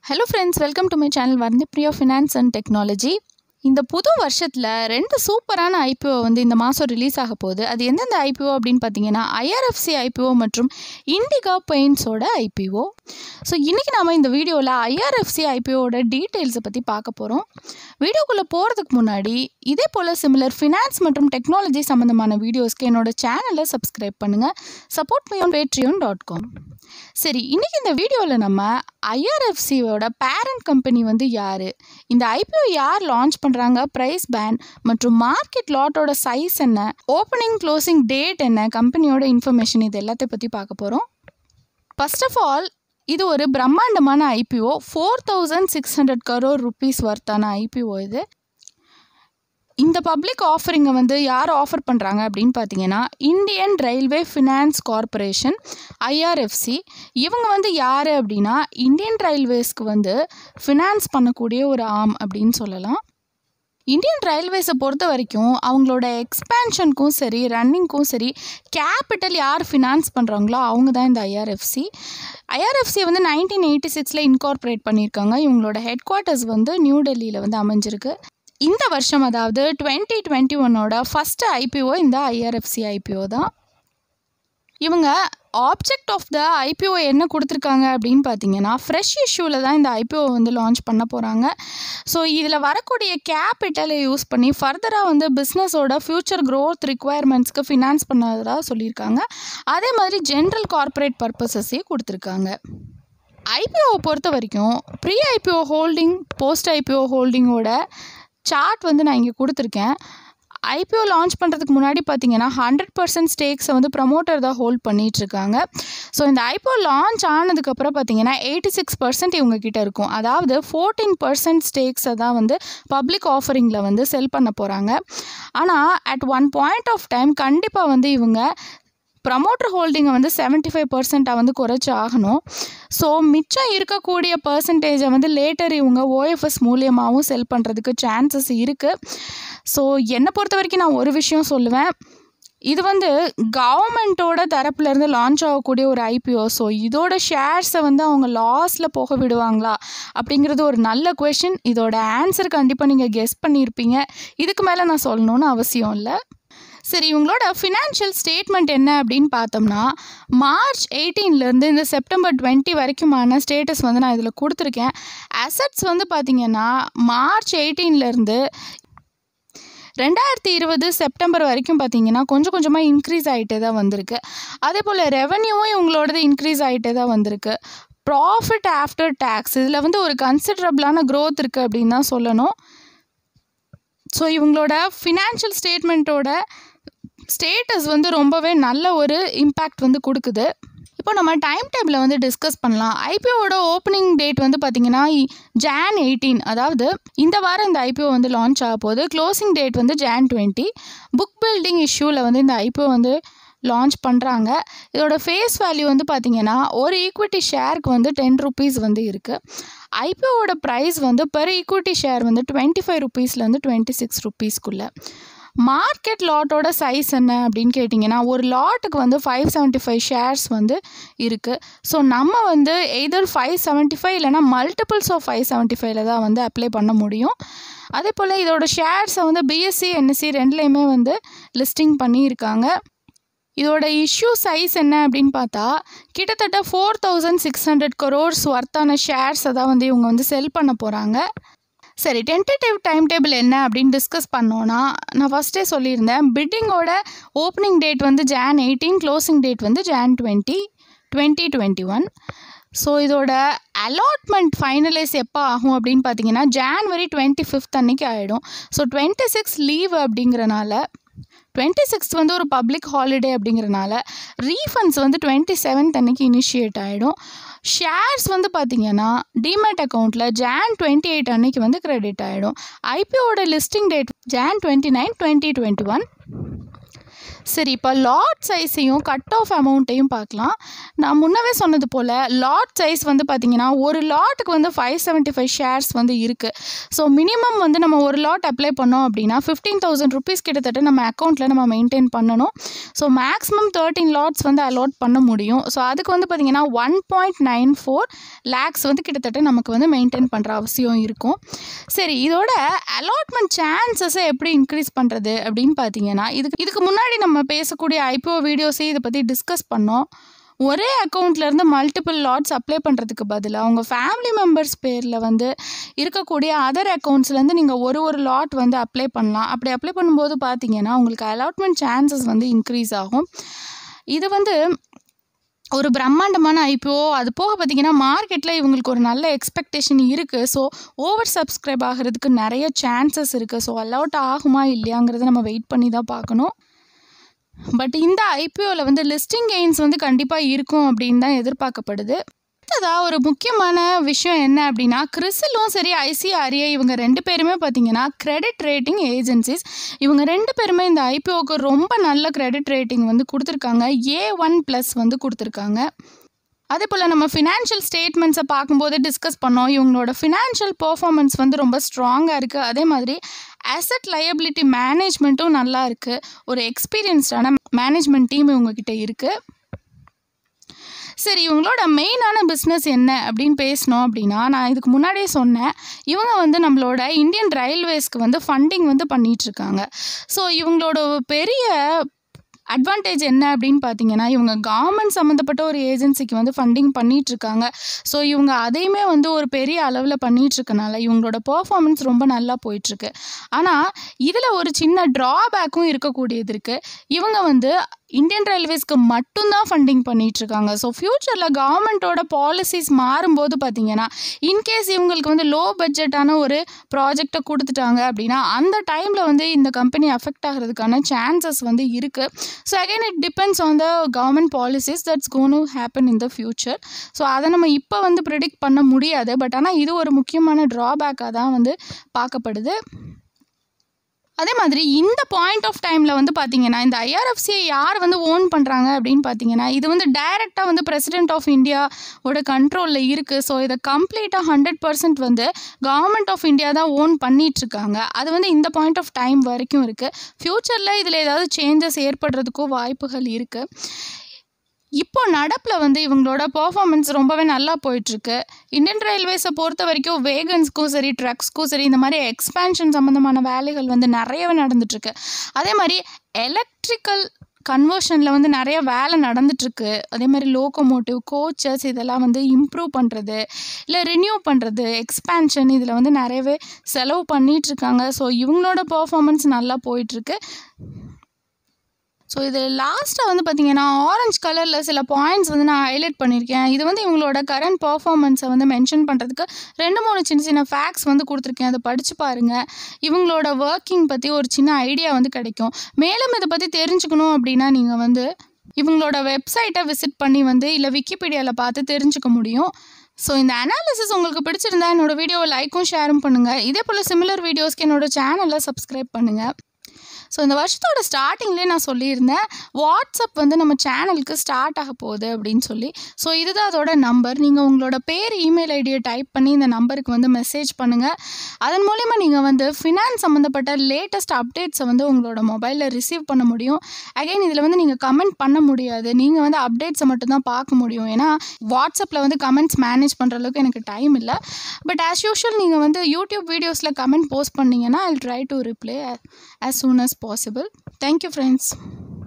Hello friends welcome to my channel Varni Priya finance and technology இந்த புது வருஷத்தில் ரெண்டு சூப்பரான ஐபிஓ வந்து இந்த மாதம் ரிலீஸ் ஆக போகுது அது எந்தெந்த ஐபிஓ அப்படின்னு பார்த்தீங்கன்னா ஐஆர்எஃப்சி ஐபிஓ மற்றும் இண்டிகா பெயிண்ட்ஸோட ஐபிஓ ஸோ இன்றைக்கி நாம் இந்த வீடியோவில் ஐஆர்எஃப்சி ஐபிஓட டீட்டெயில்ஸை பற்றி பார்க்க போகிறோம் வீடியோக்குள்ளே போகிறதுக்கு முன்னாடி இதே போல் சிமிலர் ஃபினான்ஸ் மற்றும் டெக்னாலஜி சம்மந்தமான வீடியோஸ்க்கு என்னோட சேனலை சப்ஸ்கிரைப் பண்ணுங்கள் support me on Patreon dot com சரி இன்றைக்கி இந்த வீடியோவில் நம்ம ஐஆர்எஃப்சியோட பேரண்ட் கம்பெனி வந்து யார் இந்த ஐபிஓ யார் லான்ச் பண்ணுறாங்க ப்ரைஸ் பேன் மற்றும் மார்க்கெட் லாட்டோட சைஸ் என்ன ஓப்பனிங் க்ளோசிங் டேட் என்ன கம்பெனியோட இன்ஃபர்மேஷன் இது எல்லாத்தையும் பற்றி பார்க்க போகிறோம் ஃபர்ஸ்ட் ஆஃப் ஆல் இது ஒரு பிரம்மாண்டமான IPO four thousand six hundred crore rupees ஒர்த்தான ஐபிஓ இது இந்த பப்ளிக் ஆஃபரிங்கை வந்து யார் ஆஃபர் பண்ணுறாங்க அப்படின்னு பார்த்தீங்கன்னா Indian railway finance corporation IRFC இவங்க வந்து யார் அப்படின்னா இந்தியன் ரயில்வேஸ்க்கு வந்து ஃபினான்ஸ் பண்ணக்கூடிய ஒரு ஆம் அப்படின்னு சொல்லலாம் இந்தியன் ரயில்வேஸை பொறுத்த வரைக்கும் அவங்களோட எக்ஸ்பேன்ஷனுக்கும் சரி ரன்னிங்க்கும் சரி கேபிட்டல் யார் ஃபினான்ஸ் பண்ணுறாங்களோ அவங்க தான் இந்த ஐஆர்எஃப்சி ஐஆர்எஃப்சி வந்து நைன்டீன் எயிட்டி சிக்ஸில் இன்கார்பரேட் பண்ணியிருக்காங்க இவங்களோட ஹெட் குவார்ட்டர்ஸ் வந்து நியூ டெல்லியில் வந்து அமைஞ்சிருக்கு இந்த வருஷம் அதாவது டுவெண்ட்டி டுவெண்ட்டி ஒன்னோட ஃபஸ்ட்டு ஐபிஓ இந்த ஐஆர்எஃப்சி ஐபிஓ தான் இவங்க ஆப்ஜெக்ட் ஆஃப் த ஐபிஓ என்ன கொடுத்துருக்காங்க அப்படின்னு பார்த்தீங்கன்னா ஃப்ரெஷ் இஷ்யூவில் தான் இந்த ஐபிஓ வந்து லான்ச் பண்ண போகிறாங்க ஸோ இதில் வரக்கூடிய கேபிட்டலை யூஸ் பண்ணி ஃபர்தராக வந்து பிஸ்னஸோட ஃப்யூச்சர் க்ரோத் ரிக்குவயர்மெண்ட்ஸ்க்கு ஃபினான்ஸ் பண்ணதாக சொல்லியிருக்காங்க அதே மாதிரி ஜென்ரல் கார்ப்பரேட் பர்பஸஸையும் கொடுத்துருக்காங்க ஐபிஓ பொறுத்த வரைக்கும் pre IPO holding post IPO ஹோல்டிங்கோட சார்ட் வந்து நான் இங்கே கொடுத்துருக்கேன் ஐபிஓ லான்ச் பண்ணுறதுக்கு முன்னாடி பார்த்தீங்கன்னா ஹண்ட்ரட் பர்சன்ட் ஸ்டேக்ஸை வந்து ப்ரமோட்டர் தான் ஹோல்ட் பண்ணிகிட்ருக்காங்க ஸோ இந்த ஐபிஓ லான்ச் ஆனதுக்கப்புறம் பார்த்தீங்கன்னா எயிட்டி சிக்ஸ் பர்சன்ட் இவங்க கிட்ட இருக்கும் அதாவது ஃபோர்டீன் பர்சன்ட் ஸ்டேக்ஸை தான் வந்து பப்ளிக் ஆஃபரிங்கில் வந்து செல் பண்ண போகிறாங்க ஆனால் at one point of time கண்டிப்பாக வந்து இவங்க ப்ரமோட்டர் ஹோல்டிங்கை வந்து செவன்ட்டி ஃபைவ் பர்சண்ட்டாக வந்து குறைச்சி ஆகணும் ஸோ மிச்சம் இருக்கக்கூடிய பர்சன்டேஜை வந்து லேட்டர் இவங்க ஓஎஃப்எஸ் மூலியமாகவும் செல் பண்ணுறதுக்கு சான்சஸ் இருக்குது ஸோ என்னை பொறுத்த வரைக்கும் நான் ஒரு விஷயம் சொல்லுவேன் இது வந்து கவர்மெண்ட்டோட தரப்புலேருந்து லான்ச் ஆகக்கூடிய ஒரு ஐபிஓ ஸோ இதோட ஷேர்ஸை வந்து அவங்க லாஸில் போக விடுவாங்களா அப்படிங்கிறது ஒரு நல்ல கொஷின் இதோட ஆன்சர் கண்டிப்பாக நீங்கள் கெஸ் பண்ணியிருப்பீங்க இதுக்கு மேலே நான் சொல்லணும்னு அவசியம் இல்லை சரி இவங்களோட ஃபினான்ஷியல் ஸ்டேட்மெண்ட் என்ன அப்படின்னு பார்த்தோம்னா மார்ச் எயிட்டீன்லேருந்து இந்த செப்டம்பர் டுவெண்ட்டி வரைக்குமான ஸ்டேட்டஸ் வந்து நான் இதில் கொடுத்துருக்கேன் அசட்ஸ் வந்து பார்த்திங்கன்னா மார்ச் எயிட்டீன்லேருந்து ரெண்டாயிரத்தி இருபது செப்டம்பர் வரைக்கும் பார்த்தீங்கன்னா கொஞ்சம் கொஞ்சமாக இன்க்ரீஸ் ஆகிட்டே தான் வந்திருக்கு அதே போல் ரெவன்யூவும் இவங்களோடது இன்க்ரீஸ் ஆகிட்டே தான் வந்திருக்கு ப்ராஃபிட் ஆஃப்டர் டேக்ஸ் இதில் வந்து ஒரு கன்சிடரபிளான க்ரோத் இருக்குது அப்படின்னு தான் சொல்லணும் ஸோ இவங்களோட ஃபினான்ஷியல் ஸ்டேட்மெண்ட்டோட ஸ்டேட்டஸ் வந்து ரொம்பவே நல்ல ஒரு இம்பேக்ட் வந்து கொடுக்குது இப்போ நம்ம டைம் டேபிளை வந்து டிஸ்கஸ் பண்ணலாம் ஐபிஓட ஓப்பனிங் டேட் வந்து பார்த்திங்கன்னா ஜான் எயிட்டீன் அதாவது இந்த வாரம் இந்த ஐபிஓ வந்து லான்ச் ஆக போகுது க்ளோசிங் டேட் வந்து ஜான் டுவெண்ட்டி புக் பில்டிங் இஷ்யூவில் வந்து இந்த ஐபிஓ வந்து லான்ச் பண்ணுறாங்க இதோட ஃபேஸ் வேல்யூ வந்து பார்த்திங்கன்னா ஒரு ஈக்விட்டி ஷேருக்கு வந்து டென் ருபீஸ் வந்து இருக்குது ஐபிஓட ப்ரைஸ் வந்து பெர் ஈக்விட்டி ஷேர் வந்து டுவெண்ட்டி ஃபைவ் ருபீஸ்லேருந்து டுவெண்ட்டி சிக்ஸ் ருபீஸ்க்குள்ளே மார்க்கெட் லாட்டோட சைஸ் என்ன அப்படின்னு கேட்டிங்கன்னா ஒரு லாட்டுக்கு வந்து ஃபைவ் செவன்ட்டி ஃபைவ் ஷேர்ஸ் வந்து இருக்குது ஸோ நம்ம வந்து எய்தர் ஃபைவ் செவன்ட்டி ஃபைவ் இல்லைனா மல்டிபிள்ஸ் ஆஃப் ஃபைவ் செவன்ட்டி ஃபைவ்ல தான் வந்து அப்ளை பண்ண முடியும் அதே போல் இதோட ஷேர்ஸை வந்து பிஎஸ்சி என்எஸ்சி ரெண்டுலேயுமே வந்து லிஸ்டிங் பண்ணியிருக்காங்க இதோட இஷ்யூ சைஸ் என்ன அப்படின்னு பார்த்தா கிட்டத்தட்ட four thousand six hundred crores ஒர்த்தான ஷேர்ஸை தான் வந்து இவங்க வந்து செல் பண்ண போகிறாங்க சரி டென்டேட்டிவ் டைம் டேபிள் என்ன அப்படின்னு டிஸ்கஸ் பண்ணோன்னா நான் ஃபஸ்ட்டே சொல்லியிருந்தேன் பிட்டிங்கோட ஓப்பனிங் டேட் வந்து ஜான் எயிட்டீன் க்ளோசிங் டேட் வந்து Jan twenty twenty twenty one so இதோட அலாட்மெண்ட் ஃபைனலைஸ் எப்போ ஆகும் அப்படின்னு பார்த்தீங்கன்னா ஜான்வரி டுவெண்ட்டி ஃபிஃப்த் அன்னைக்கு ஆகிடும் ஸோ டுவெண்ட்டி சிக்ஸ் லீவ் அப்படிங்கிறனால டுவெண்ட்டி சிக்ஸ்த் வந்து ஒரு பப்ளிக் ஹாலிடே அப்படிங்கிறனால ரீஃபண்ட்ஸ் வந்து டுவெண்ட்டி செவன்த் அன்னைக்கு இனிஷியேட் ஆகிடும் ஷேர்ஸ் வந்து பார்த்திங்கன்னா டிமேட் அக்கௌண்ட்டில் ஜான் டுவெண்ட்டி எயிட் அன்னைக்கு வந்து கிரெடிட் ஆகிடும் ஐபிஓட listing date Jan twenty nine twenty twenty one சரி இப்போ லாட் சைஸையும் கட் ஆஃப் அமௌண்ட்டையும் பார்க்கலாம் நான் முன்னவே சொன்னது போல் லாட் சைஸ் வந்து பார்த்திங்கன்னா ஒரு லாட்டுக்கு வந்து ஃபைவ் செவன்ட்டி ஃபைவ் ஷேர்ஸ் வந்து இருக்குது ஸோ மினிமம் வந்து நம்ம ஒரு லாட் அப்ளை பண்ணோம் அப்படின்னா ஃபிஃப்டீன் தௌசண்ட் ருபீஸ் கிட்டத்தட்ட நம்ம அக்கௌண்ட்டில் நம்ம மெயின்டைன் பண்ணணும் ஸோ மேக்ஸிமம் தேர்ட்டின் லாட்ஸ் வந்து அலாட் பண்ண முடியும் ஸோ அதுக்கு வந்து பார்த்திங்கன்னா one point nine four lakhs வந்து கிட்டத்தட்ட நமக்கு வந்து மெயின்டைன் பண்ணுற அவசியம் இருக்கும் சரி இதோட அலாட்மெண்ட் சான்சஸை எப்படி இன்க்ரீஸ் பண்ணுறது அப்படின்னு பார்த்தீங்கன்னா இதுக்கு இதுக்கு முன்னாடி நம்ம பேசக்கூடிய ஐபிஓ வீடியோஸே இதை பற்றி டிஸ்கஸ் பண்ணோம் ஒரே அக்கௌண்ட்லேருந்து மல்டிபிள் லாட்ஸ் அப்ளை பண்ணுறதுக்கு பதிலாக உங்கள் ஃபேமிலி மெம்பர்ஸ் பேரில் வந்து இருக்கக்கூடிய அதர் அக்கௌண்ட்ஸ்லேருந்து நீங்கள் ஒரு ஒரு லாட் வந்து அப்ளை பண்ணலாம் அப்படி அப்ளை பண்ணும்போது பார்த்தீங்கன்னா உங்களுக்கு அலாட்மெண்ட் சான்சஸ் வந்து இன்க்ரீஸ் ஆகும் இது வந்து ஒரு பிரம்மாண்டமான ஐபிஓ அது போக பார்த்தீங்கன்னா மார்க்கெட்டில் இவங்களுக்கு ஒரு நல்ல எக்ஸ்பெக்டேஷன் இருக்குது ஸோ ஓவர் சப்ஸ்கிரைப் ஆகிறதுக்கு நிறைய சான்சஸ் இருக்குது ஸோ அலவுட் ஆகுமா இல்லையாங்கிறத நம்ம வெயிட் பண்ணி தான் பார்க்கணும் பட் இந்த ஐபிஓவில் வந்து லிஸ்டிங் கெயின்ஸ் வந்து கண்டிப்பாக இருக்கும் அப்படின்னு தான் எதிர்பார்க்கப்படுது அடுத்ததாக ஒரு முக்கியமான விஷயம் என்ன அப்படின்னா கிறிசிலும் சரி ஐசிஆர்ஏ இவங்க ரெண்டு பேருமே பார்த்தீங்கன்னா கிரெடிட் ரேட்டிங் ஏஜென்சிஸ் இவங்க ரெண்டு பேருமே இந்த ஐபிஓக்கு ரொம்ப நல்ல கிரெடிட் ரேட்டிங் வந்து கொடுத்துருக்காங்க ஏ ஒன் ப்ளஸ் வந்து கொடுத்துருக்காங்க அதே போல் நம்ம ஃபினான்ஷியல் ஸ்டேட்மெண்ட்ஸை பார்க்கும்போது டிஸ்கஸ் பண்ணோம் இவங்களோட ஃபினான்ஷியல் பர்ஃபார்மன்ஸ் வந்து ரொம்ப ஸ்ட்ராங்காக இருக்குது அதே மாதிரி அசட் லயபிலிட்டி மேனேஜ்மெண்ட்டும் நல்லா இருக்குது ஒரு எக்ஸ்பீரியன்ஸ்டான மேனேஜ்மெண்ட் டீம் இவங்கக்கிட்ட இருக்குது சரி இவங்களோட மெயினான பிஸ்னஸ் என்ன அப்படின்னு பேசினோம் அப்படின்னா நான் இதுக்கு முன்னாடியே சொன்னேன் இவங்க வந்து நம்மளோட இந்தியன் ரயில்வேஸ்க்கு வந்து ஃபண்டிங் வந்து பண்ணிகிட்ருக்காங்க ஸோ இவங்களோட பெரிய அட்வான்டேஜ் என்ன அப்படின்னு பார்த்தீங்கன்னா இவங்க கவர்மெண்ட் சம்மந்தப்பட்ட ஒரு ஏஜென்சிக்கு வந்து ஃபண்டிங் பண்ணிகிட்ருக்காங்க ஸோ இவங்க அதையுமே வந்து ஒரு பெரிய அளவில் பண்ணிகிட்ருக்கனால இவங்களோட பர்ஃபார்மன்ஸ் ரொம்ப நல்லா போயிட்டுருக்கு ஆனால் இதில் ஒரு சின்ன ட்ராபேக்கும் இருக்கக்கூடியது இருக்குது இவங்க வந்து இந்தியன் ரயில்வேஸ்க்கு மட்டும்தான் ஃபண்டிங் பண்ணிகிட்ருக்காங்க ஸோ ஃப்யூச்சரில் கவர்மெண்ட்டோட பாலிசிஸ் மாறும்போது பார்த்தீங்கன்னா இன்கேஸ் இவங்களுக்கு வந்து லோ பட்ஜெட்டான ஒரு ப்ராஜெக்டை கொடுத்துட்டாங்க அப்படின்னா அந்த டைமில் வந்து இந்த கம்பெனி அஃபெக்ட் ஆகிறதுக்கான சான்சஸ் வந்து இருக்குது so again it depends on the government policies that's gonna happen in the future so அதை நம்ம இப்போ வந்து ப்ரிடிக்ட் பண்ண முடியாது பட் ஆனால் இது ஒரு முக்கியமான ட்ராபேக்காக தான் வந்து பார்க்கப்படுது அதே மாதிரி இந்த பாயிண்ட் ஆஃப் டைமில் வந்து பார்த்தீங்கன்னா இந்த ஐஆர்எஃப்சியை யார் வந்து ஓன் பண்ணுறாங்க அப்படின்னு பார்த்தீங்கன்னா இது வந்து டைரெக்டாக வந்து பிரசிடென்ட் ஆஃப் இந்தியாவோட கண்ட்ரோலில் இருக்குது ஸோ இதை கம்ப்ளீட்டாக ஹண்ட்ரட் பர்சன்ட் வந்து கவர்மெண்ட் ஆஃப் இந்தியா தான் ஓன் பண்ணிகிட்ருக்காங்க அது வந்து இந்த பாயிண்ட் ஆஃப் டைம் வரைக்கும் இருக்குது ஃப்யூச்சரில் இதில் ஏதாவது சேஞ்சஸ் ஏற்படுறதுக்கும் வாய்ப்புகள் இருக்குது இப்போ நடப்பில் வந்து இவங்களோட பர்ஃபார்மன்ஸ் ரொம்பவே நல்லா போயிட்டுருக்கு இந்தியன் ரயில்வேஸை பொறுத்த வரைக்கும் வேகன்ஸ்க்கும் சரி ட்ரக்ஸ்க்கும் சரி இந்த மாதிரி எக்ஸ்பேன்ஷன் சம்மந்தமான வேலைகள் வந்து நிறையவே நடந்துட்டுருக்கு அதே மாதிரி எலக்ட்ரிக்கல் கன்வர்ஷனில் வந்து நிறைய வேலை நடந்துட்டுருக்கு அதே மாதிரி லோக்கோமோட்டிவ் கோச்சஸ் இதெல்லாம் வந்து இம்ப்ரூவ் பண்ணுறது இல்லை ரினியூ பண்ணுறது எக்ஸ்பேன்ஷன் இதில் வந்து நிறையவே செலவு பண்ணிகிட்ருக்காங்க ஸோ இவங்களோட பர்ஃபார்மன்ஸ் நல்லா போயிட்டுருக்கு ஸோ இதில் லாஸ்ட்டாக வந்து பார்த்தீங்கன்னா ஆரஞ்ச் கலரில் சில பாயிண்ட்ஸ் வந்து நான் ஹைலைட் பண்ணியிருக்கேன் இது வந்து இவங்களோட கரண்ட் பர்ஃபார்மன்ஸை வந்து மென்ஷன் பண்ணுறதுக்கு ரெண்டு மூணு சின்ன சின்ன ஃபேக்ட்ஸ் வந்து கொடுத்துருக்கேன் அதை படித்து பாருங்கள் இவங்களோட ஒர்க்கிங் பற்றி ஒரு சின்ன ஐடியா வந்து கிடைக்கும் மேலும் இதை பற்றி தெரிஞ்சுக்கணும் அப்படின்னா நீங்கள் வந்து இவங்களோட வெப்சைட்டை விசிட் பண்ணி வந்து இல்லை விக்கிபீடியாவில் பார்த்து தெரிஞ்சுக்க முடியும் ஸோ இந்த அனாலிசிஸ் உங்களுக்கு பிடிச்சிருந்தா என்னோட வீடியோவை லைக்கும் ஷேரும் பண்ணுங்கள் இதே போல் சிமிலர் வீடியோஸ்க்கு என்னோட சேனலை சப்ஸ்கிரைப் பண்ணுங்கள் ஸோ இந்த வருஷத்தோட ஸ்டார்டிங்லேயே நான் சொல்லியிருந்தேன் வாட்ஸ்அப் வந்து நம்ம சேனலுக்கு ஸ்டார்ட் ஆக போகுது அப்படின்னு சொல்லி ஸோ இதுதான் அதோட நம்பர் நீங்கள் உங்களோட பேர் இமெயில் ஐடியை டைப் பண்ணி இந்த நம்பருக்கு வந்து மெசேஜ் பண்ணுங்கள் அதன் மூலிமா நீங்கள் வந்து ஃபினான்ஸ் சம்மந்தப்பட்ட லேட்டஸ்ட் அப்டேட்ஸை வந்து உங்களோட மொபைலில் ரிசீவ் பண்ண முடியும் அகைன் இதில் வந்து நீங்கள் கமெண்ட் பண்ண முடியாது நீங்கள் வந்து அப்டேட்ஸை மட்டும்தான் பார்க்க முடியும் ஏன்னா வாட்ஸ்அப்பில் வந்து கமெண்ட்ஸ் மேனேஜ் பண்ணுற அளவுக்கு எனக்கு டைம் இல்லை பட் ஆஸ் யூஷுவல் நீங்கள் வந்து யூடியூப் வீடியோஸில் கமெண்ட் போஸ்ட் பண்ணிங்கன்னா I try to reply as soon as possible. Thank you, friends.